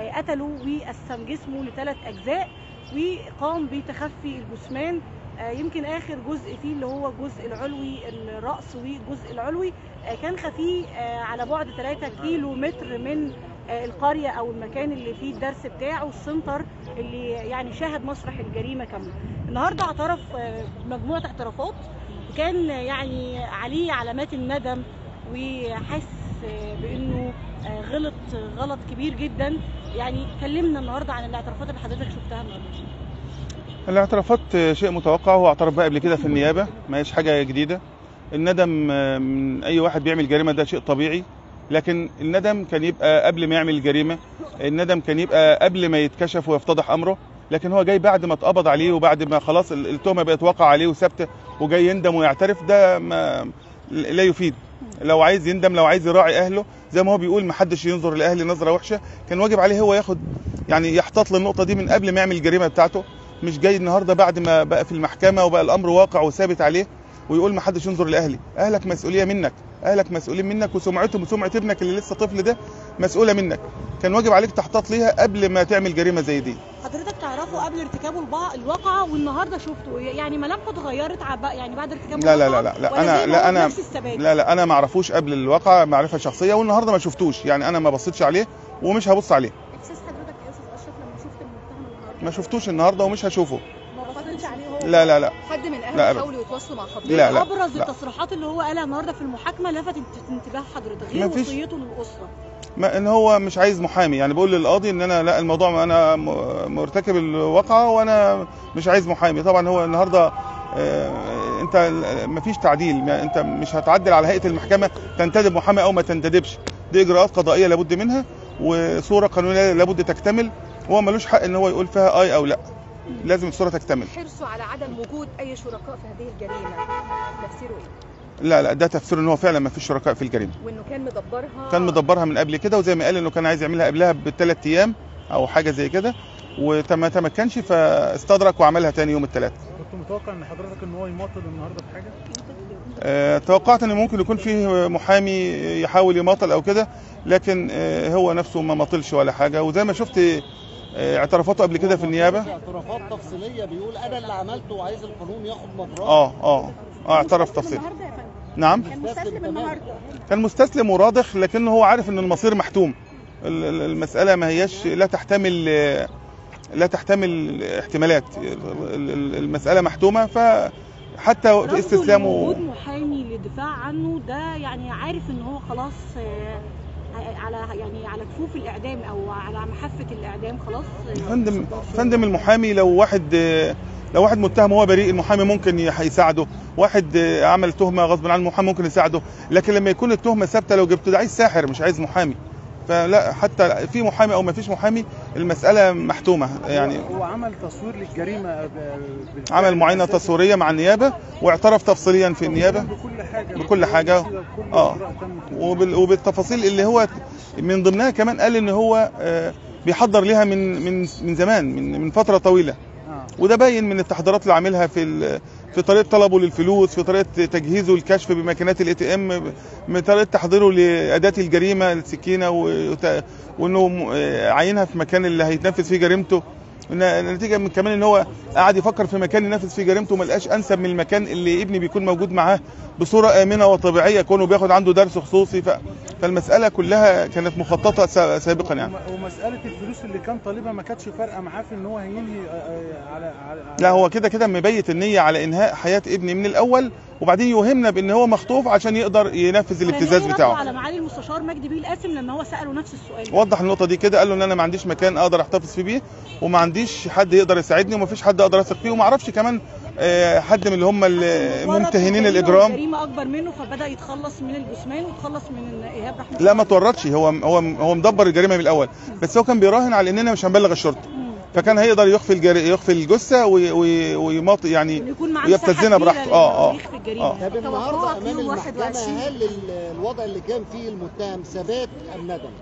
قتله وقسم جسمه لثلاث اجزاء وقام بتخفي الجثمان آه، يمكن اخر جزء فيه اللي هو الجزء العلوي الراس والجزء العلوي آه، كان خفيه آه، على بعد 3 كيلو متر من آه، القريه او المكان اللي فيه الدرس بتاعه السنتر اللي يعني شاهد مسرح الجريمه كامله النهارده اعترف آه، بمجموعه اعترافات وكان يعني عليه علامات الندم وحس آه، بانه آه، غلط غلط كبير جدا يعني كلمنا النهارده عن الاعترافات اللي حضرتك شفتها النهارده الاعترافات شيء متوقع هو اعترف بقى قبل كده في النيابه ما هيش حاجه جديده الندم من اي واحد بيعمل جريمه ده شيء طبيعي لكن الندم كان يبقى قبل ما يعمل الجريمه الندم كان يبقى قبل ما يتكشف ويفتضح امره لكن هو جاي بعد ما اتقبض عليه وبعد ما خلاص التهمه بقت واقع عليه وثابته وجاي يندم ويعترف ده ما لا يفيد لو عايز يندم لو عايز يراعي اهله زي ما هو بيقول ما حدش ينظر لاهلي نظره وحشه كان واجب عليه هو ياخد يعني يحتاط للنقطه دي من قبل ما يعمل الجريمه بتاعته مش جاي النهارده بعد ما بقى في المحكمه وبقى الامر واقع وثابت عليه ويقول ما حدش ينظر لاهلي اهلك مسؤوليه منك اهلك مسؤولين منك وسمعتهم وسمعه ابنك اللي لسه طفل ده مسؤوله منك كان واجب عليك تحتاط ليها قبل ما تعمل جريمه زي دي حضرتك تعرفه قبل ارتكابه البع- الواقعه والنهارده شفته يعني ملامحه اتغيرت عب- يعني بعد ارتكابه لا لا الواقعة لا لا, لا ولا انا زي ما لا هو انا بنفس الثبات؟ لا لا انا ما اعرفوش قبل الواقعه معرفه شخصيه والنهارده ما شفتوش يعني انا ما بصيتش عليه ومش هبص عليه احساس حضرتك يا استاذ اشرف لما شفت المتهم النهارده ما شفتوش النهارده ومش هشوفه ما بصيتش عليه هو لا لا لا حد من لا اهله أبدا. حاولوا يتواصلوا مع حضرتك لا، لا، ابرز لا. التصريحات اللي هو قالها النهارده في المحاكمه لفتت انتباه حضرتك غير مفيش. وصيته للاسره ما ان هو مش عايز محامي يعني بقول للقاضي ان انا لا الموضوع انا م- مرتكب الواقعه وانا مش عايز محامي طبعا هو النهارده آه، انت ما فيش تعديل ما انت مش هتعدل على هيئه المحكمه تنتدب محامي او ما تنتدبش دي اجراءات قضائيه لابد منها وصوره قانونيه لابد تكتمل هو ملوش حق ان هو يقول فيها اي او لا لازم الصوره تكتمل حرصوا على عدم وجود اي شركاء في هذه الجريمه تفسيره ايه؟ لا لا ده تفسير ان هو فعلا ما فيش شركاء في الجريمه وانه كان مدبرها كان مدبرها من قبل كده وزي ما قال انه كان عايز يعملها قبلها بثلاث ايام او حاجه زي كده وما تمكنش فاستدرك وعملها تاني يوم الثلاث كنت متوقع ان حضرتك ان هو يماطل النهارده في حاجه أه توقعت ان ممكن يكون فيه محامي يحاول يماطل او كده لكن أه هو نفسه ما ماطلش ولا حاجه وزي ما شفت أه اعترافاته قبل كده في النيابه اعترافات تفصيليه بيقول انا اللي عملته وعايز القانون ياخد مجراه اه اه اه اعترف تفصيل النهارده يا فندم نعم كان مستسلم النهارده كان مستسلم وراضخ لكنه هو عارف ان المصير محتوم ال- ال- المساله ما هياش لا تحتمل لا تحتمل احتمالات ال- ال- المساله محتومه فحتى في رفضه استسلامه لوجود محامي للدفاع عنه ده يعني عارف ان هو خلاص آه، على يعني على كفوف الاعدام او على محافه الاعدام خلاص آه، فندم فندم المحامي لو واحد لو واحد متهم وهو بريء المحامي ممكن يح- يساعده واحد عمل تهمه غصب عن المحامي ممكن يساعده لكن لما يكون التهمه ثابته لو جبت ده عايز ساحر مش عايز محامي فلا حتى في محامي او ما فيش محامي المساله محتومه يعني هو عمل تصوير للجريمه ب- بالفعل عمل معاينه أساساً تصويريه مع النيابه واعترف تفصيليا في النيابه بكل حاجه بكل حاجة. بكل آه. إجراء تم. وبال- وبالتفاصيل اللي هو من ضمنها كمان قال ان هو آه، بيحضر ليها من من من زمان من من فتره طويله آه. وده باين من التحضيرات اللي عاملها في ال- في طريقه طلبه للفلوس في طريقه تجهيزه الكشف بماكينات الاي تي ام من طريقه تحضيره لاداه الجريمه السكينه وت- وانه م- آه، عينها في مكان اللي هيتنفذ فيه جريمته ن- نتيجه من كمان ان هو قعد يفكر في مكان ينفذ فيه جريمته ما لقاش انسب من المكان اللي ابني بيكون موجود معاه بصوره امنه وطبيعيه كونه بياخد عنده درس خصوصي ف... فالمساله كلها كانت مخططه سا- سابقا يعني وم- ومساله الفلوس اللي كان طالبها ما كانتش فارقه معاه في ان هو هينهي آه، آه، على على على- لا هو كده كده مبيت النية على إنهاء حياة ابني من الأول وبعدين يوهمنا بإن هو مخطوف عشان يقدر ينفذ الابتزاز كان إيه رده بتاعه على معالي المستشار مجدي بيه القاسم لما هو ساله نفس السؤال وضح النقطة دي كده قال له إن أنا ما عنديش مكان أقدر أحتفظ فيه بيه وما عنديش حد يقدر يساعدني وما فيش حد أقدر أثق فيه وما أعرفش كمان آه، حد من اللي هم الممتهنين الإجرام الجريمه اكبر منه فبدا يتخلص من الجثمان ويتخلص من ايهاب رحمه لا ما الله. تورطش هو هو هو مدبر الجريمه من الاول بس هو كان بيراهن على اننا مش هنبلغ الشرطه مم. فكان هيقدر يخفي الجري يخفي الجثه وي- وي- ويماط يعني إنه يكون معاه ويبتزنا مساحة براحته. كبيرة آه، آه. للتاريخ في الجريمه آه. طب النهارده توقعك امام يوم المحكمه 21 هل ال- الوضع اللي كان فيه المتهم ثبات ام ندم؟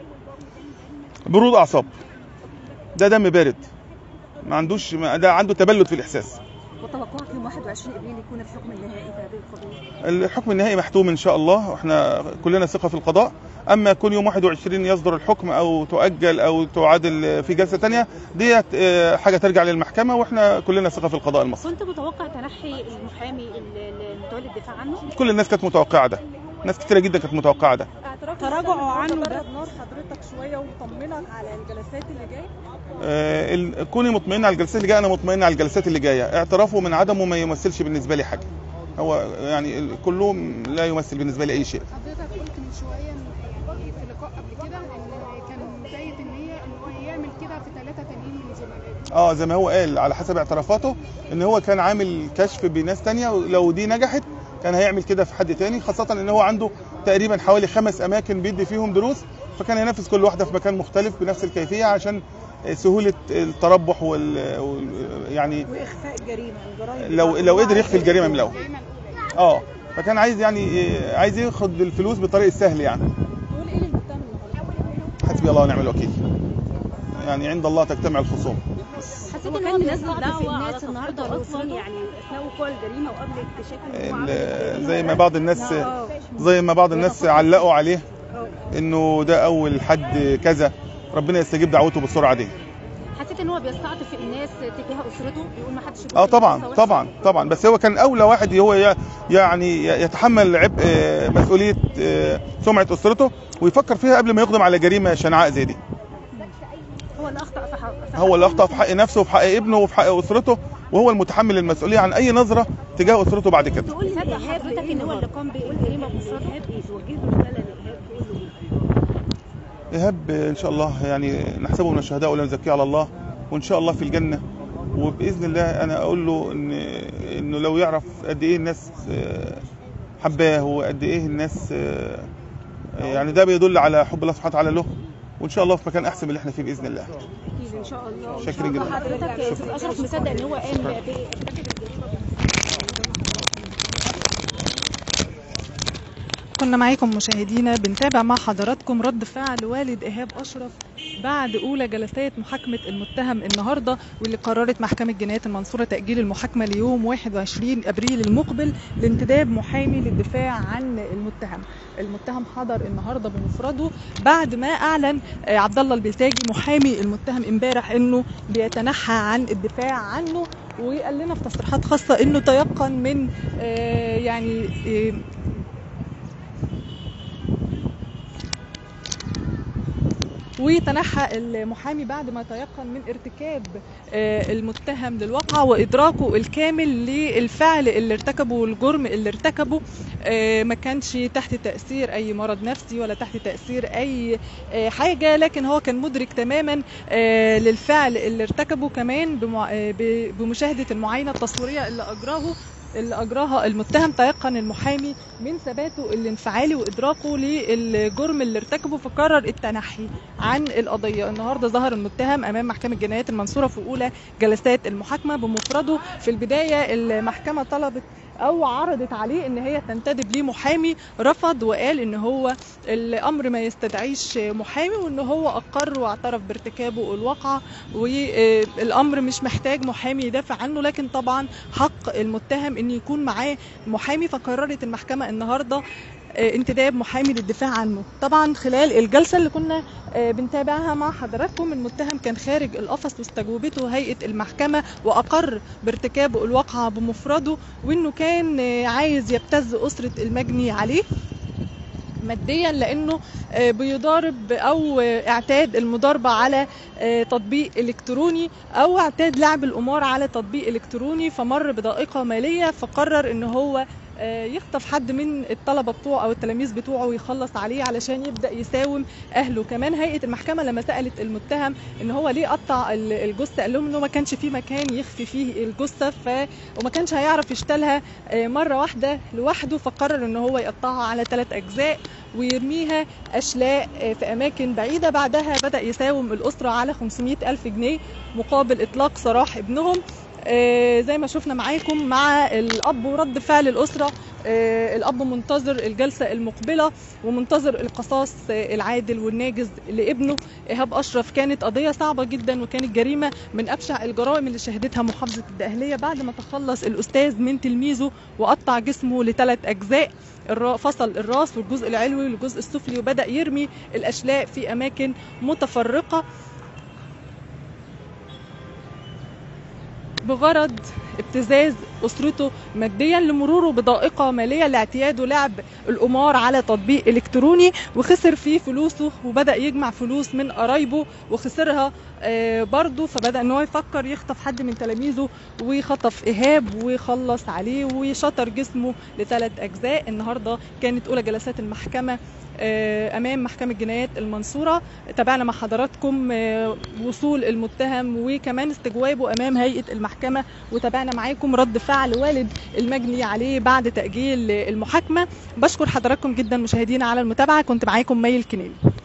برود اعصاب ده دم بارد ما عندوش ما- ده عنده تبلد في الاحساس وتوقعك يوم 21 ابريل يكون الحكم النهائي في هذه القضيه الحكم النهائي محتوم ان شاء الله واحنا كلنا ثقه في القضاء اما يكون يوم 21 يصدر الحكم او تؤجل او تعادل في جلسه ثانيه ديت آه، حاجه ترجع للمحكمه واحنا كلنا ثقه في القضاء المصري كنت متوقع تنحي المحامي ال- المتولي الدفاع عنه؟ كل الناس كانت متوقعه ده ناس كتيره جدا كانت متوقعه ده تراجعوا عنه ده نار حضرتك شويه وطمنك على الجلسات اللي جايه آه، ال- كوني مطمئن على الجلسات اللي جايه انا مطمئن على الجلسات اللي جايه اعترافه من عدمه ما يمثلش بالنسبه لي حاجه هو يعني ال- كلهم لا يمثل بالنسبه لي اي شيء حضرتك قلت من شويه إن- يعني في لقاء قبل كده ان كان بدايه النيه ان هو يعمل كده في ثلاثه تانيين من زملائه اه زي ما هو قال على حسب اعترافاته ان هو كان عامل كشف بناس تانية ولو دي نجحت كان هيعمل كده في حد تاني خاصة ان هو عنده تقريبا حوالي خمس اماكن بيدي فيهم دروس فكان هينفذ كل واحدة في مكان مختلف بنفس الكيفية عشان سهولة التربح وال وال- يعني واخفاء الجريمه الجرائم لو لو قدر يخفي الجريمة من الاول دايما اه فكان عايز يعني عايز ياخد الفلوس بالطريق السهل يعني تقول ايه للمتهم النهارده؟ حسبي الله ونعم الوكيل يعني عند الله تجتمع الخصوم حسيت هو ان كان هو منزل بيستعطف دعوة على الناس تفريط النهارده أصلا اصلا يعني أثناء وقوع الجريمة وقبل اكتشاف إن هو عمل ال- الجريمة. زي ما بعض الناس آه. زي ما بعض الناس علقوا عليه انه ده اول حد كذا ربنا يستجيب دعوته بالسرعه دي حسيت ان هو بيستعطف الناس تجاه اسرته بيقول ما حدش يبص اه للأسرة طبعا وحشة. طبعا طبعا بس هو كان اولى واحد هو ي- يعني يتحمل عبء آه، مسؤوليه آه، سمعه اسرته ويفكر فيها قبل ما يقدم على جريمه شنعاء زي دي هو اللي اخطا في حق في هو اللي اخطا في حق نفسه وفي حق ابنه وفي حق اسرته وهو المتحمل المسؤوليه عن اي نظره تجاه اسرته بعد كده تقول لي تصدق إيهاب حضرتك إيه ان هو اللي النهاردة؟ قام بالجريمه بمفرده إيهاب إيه توجه له رسالة لإيهاب تقول له إيه؟ ايهاب ان شاء الله يعني نحسبه من الشهداء ولا نزكيه على الله وان شاء الله في الجنه وباذن الله انا اقول له ان انه لو يعرف قد ايه الناس آه، حباه وقد ايه الناس آه، يعني ده بيدل على حب الله سبحانه وتعالى له وان شاء الله في مكان احسن من اللي احنا فيه باذن الله أكيد إن شاء الله شاكرين جدا حضرتك شكراً. استاذ اشرف مصدق ان هو قام بارتكاب الجريمه كنا معاكم مشاهدينا بنتابع مع حضراتكم رد فعل والد إيهاب أشرف بعد أولى جلسات محاكمة المتهم النهاردة واللي قررت محكمة جنايات المنصورة تأجيل المحاكمة ليوم 21 أبريل المقبل لانتداب محامي للدفاع عن المتهم المتهم حضر النهارده بمفرده بعد ما اعلن آه، عبد الله البلتاجي محامي المتهم امبارح انه بيتنحى عن الدفاع عنه وقال لنا في تصريحات خاصه انه تيقن من آه، يعني آه، وتنحى المحامي بعد ما تيقن من ارتكاب آه، المتهم للواقعة وإدراكه الكامل للفعل اللي ارتكبه والجرم اللي ارتكبه آه، ما كانش تحت تأثير أي مرض نفسي ولا تحت تأثير أي آه، حاجة لكن هو كان مدرك تماما آه، للفعل اللي ارتكبه كمان بمع- آه، ب- بمشاهدة المعاينة التصويرية اللي أجراه اللي أجراها المتهم تيقن المحامي من ثباته الانفعالي وإدراكه للجرم اللي ارتكبه فقرر التنحي عن القضية النهاردة ظهر المتهم أمام محكمة جنايات المنصورة في أولى جلسات المحاكمة بمفرده في البداية المحكمة طلبت أو عرضت عليه إن هي تنتدب ليه محامي رفض وقال إن هو الأمر ما يستدعيش محامي وإن هو أقر واعترف بارتكابه الواقعة والأمر مش محتاج محامي يدافع عنه لكن طبعا حق المتهم إن يكون معاه محامي فقررت المحكمة النهاردة آه، انتداب محامي للدفاع عنه طبعا خلال الجلسة اللي كنا آه، بنتابعها مع حضراتكم المتهم كان خارج القفص واستجوبته هيئة المحكمة وأقر بارتكابه الواقعة بمفرده وإنه كان آه، عايز يبتز أسرة المجني عليه ماديا لانه آه، بيضارب او آه، اعتاد المضاربه على آه، تطبيق الكتروني او اعتاد لعب القمار على تطبيق الكتروني فمر بضائقه ماليه فقرر ان هو آه، يخطف حد من الطلبه بتوعه او التلاميذ بتوعه ويخلص عليه علشان يبدا يساوم اهله كمان هيئه المحكمه لما سالت المتهم ان هو ليه قطع ال- الجثه قال لهم انه ما كانش في مكان يخفي فيه الجثه ف وما كانش هيعرف يشتلها آه، مره واحده لوحده فقرر ان هو يقطعها على ثلاث اجزاء ويرميها أشلاء آه، في أماكن بعيدة بعدها بدأ يساوم الأسرة على 500 ألف جنيه مقابل إطلاق سراح ابنهم آه، زي ما شفنا معاكم مع الاب ورد فعل الاسره آه، الاب منتظر الجلسه المقبله ومنتظر القصاص آه، العادل والناجز لابنه ايهاب اشرف كانت قضيه صعبه جدا وكانت جريمه من ابشع الجرائم اللي شهدتها محافظه الدقهليه بعد ما تخلص الاستاذ من تلميذه وقطع جسمه لثلاث اجزاء الرا- فصل الراس والجزء العلوي والجزء السفلي وبدا يرمي الاشلاء في اماكن متفرقه بغرض ابتزاز اسرته ماديا لمروره بضائقه ماليه لاعتياده لعب القمار على تطبيق الكتروني وخسر فيه فلوسه وبدا يجمع فلوس من قرايبه وخسرها آه، برضه فبدا ان هو يفكر يخطف حد من تلاميذه وخطف ايهاب وخلص عليه وشطر جسمه لثلاث اجزاء النهارده كانت اولى جلسات المحكمه آه، امام محكمه جنايات المنصوره تابعنا مع حضراتكم آه، وصول المتهم وكمان استجوابه امام هيئه المحكمه وتابعنا معاكم رد فعل والد المجني عليه بعد تاجيل المحاكمه بشكر حضراتكم جدا مشاهدينا على المتابعه كنت معاكم مي الكنيلي